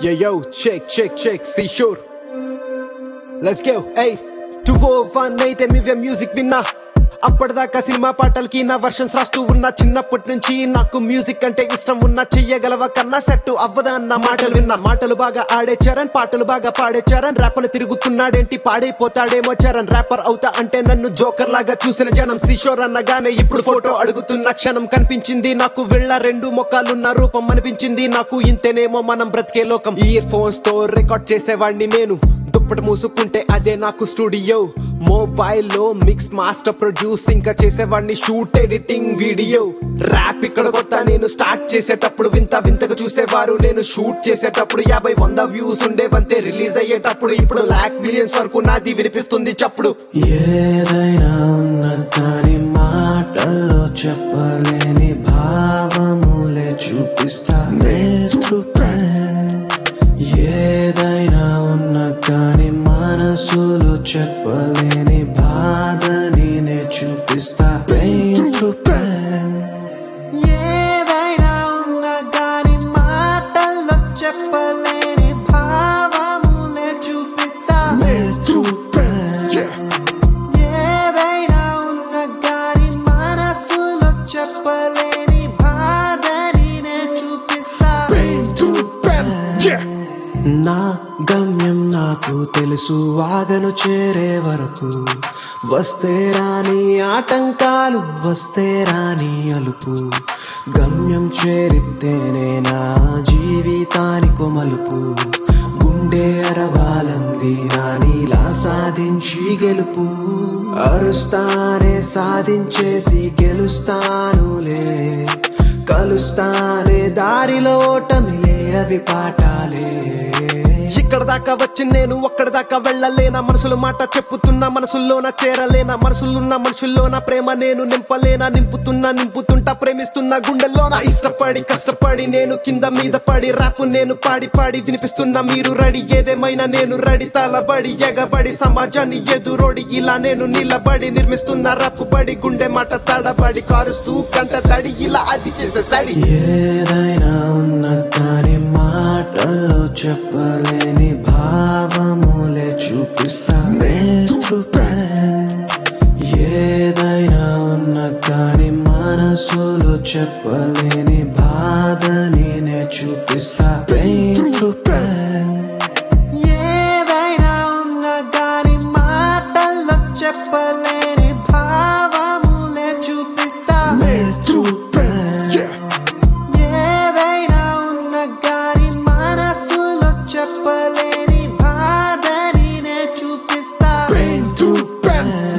Yeah, yo, check, check, check, see sure. Let's go, hey. 2418 MVM music విన్నా అప్పటిదాకా cinema పాటలకి నా versions రాస్తూ ఉన్నా చిన్నప్పటి నుంచి నాకు మ్యూజిక్ అంటే ఇష్టం ఉన్నా చెయ్యగలవ కన్నా సెట్ అవ్వదా అన్న మాటలు విన్నా మాటలు బాగా ఆడే చరణ్ పాటలు బాగా పాడే చరణ్ ర్యాపర్లు తిరుగుతున్నాడేంటి పాడైపోతాడేమో చరణ్ ర్యాపర్ అవుతా అంటే నన్ను జోకర్ లాగా చూసిన జనం శ్రీషోర్ అన్నగానే ఇప్పుడు ఫోటో అడుగుతున్న క్షణం కనిపించింది నాకు వెళ్ళ రెండు మొక్కలున్న రూపం అనిపించింది నాకు ఇంతేనేమో మనం బ్రతికే లోకం ఇయర్ ఫోన్స్ తో రికార్డ్ చేసేవాడిని నేను దుప్పటి మూసుకుంటే అదే నాకు స్టూడియో మొబైల్ లో మిక్స్ మాస్టర్ ప్రొడ్యూస్ ఇంకా చేసేవాడిని షూట్ ఎడిటింగ్ వీడియో ర్యాప్ ఇక్కడ కొత్త నేను స్టార్ట్ చేసేటప్పుడు వింత వింతగా చూసేవారు నేను షూట్ చేసేటప్పుడు యాభై వంద వ్యూస్ ఉండేవంతే రిలీజ్ అయ్యేటప్పుడు ఇప్పుడు లాక్ మిలియన్స్ వరకు నాది వినిపిస్తుంది చప్పుడు ఏదైనా ఉన్న కానీ మాటల్లో చెప్పలేని భావములే చూపిస్తా నేర్చుపే ఏదైనా ఉన్న కానీ మనసులో చెప్పలేని బాధని నే చూపిస్తా Pain through pain. ఏదైనా ఉన్న కానీ మాటల్లో చెప్పలేని భావములే చూపిస్తా through pen, yeah. ఏదైనా ఉన్న గాని మనసులో చెప్పలేని బాధని నే చూపిస్తా Pain through pen, yeah. నా గమ్యం నాకు తెలుసు వాగను చేరే వరకు వస్తే రాని ఆటంకాలు వస్తే రాని అలుపు గమ్యం చేరితేనే నా జీవితానికి మలుపు గుండె అరవాలంది నా నీలా సాధించి గెలుపు అరుస్తానే సాధించేసి గెలుస్తానులే కలుస్తానే దారిలో ఓటమిలే అవి పాఠాలే ఇక్కడ దాకా వచ్చి నేను ఒక్కడ దాకా వెళ్ళలేనా మనసుల మాట చెప్పుతున్నా మనసుల్లోన చేరలేనా మనసులున్న మనుషుల్లోన ప్రేమ నేను నింపలేనా నింపుతున్నా నింపుతుంటా ప్రేమిస్తున్నా గుండెల్లోన ఇష్టపడి కష్టపడి నేను కింద మీద పడి ర్యాప్ నేను పాడి పాడి వినిపిస్తున్నా మీరు రెడీ ఏదేమైనా నేను రెడీ తలబడి ఎగబడి సమాజాన్ని ఎదురోడి ఇలా నేను నిలబడి నిర్మిస్తున్న రప్పు బడి గుండె మాట తడబడి కారుస్తూ కంట తడి ఇలా అది చేసే సడి ఏదైనా ఉన్న కానీ మాటల్లో చెప్పలేని భావములే చూపిస్తా నేర్చుపే ఏదైనా ఉన్న కానీ మనసులో చెప్పలేని బాధని నే చూపిస్తా Pain through pain. ఏదైనా ఉన్న గాని మాటల్లో చెప్పలేని భావములే చూపిస్తా Through pen, yeah. ఏదైనా ఉన్న గాని మనసులో చెప్పలేని బాధని నే చూపిస్తా Pain through pen,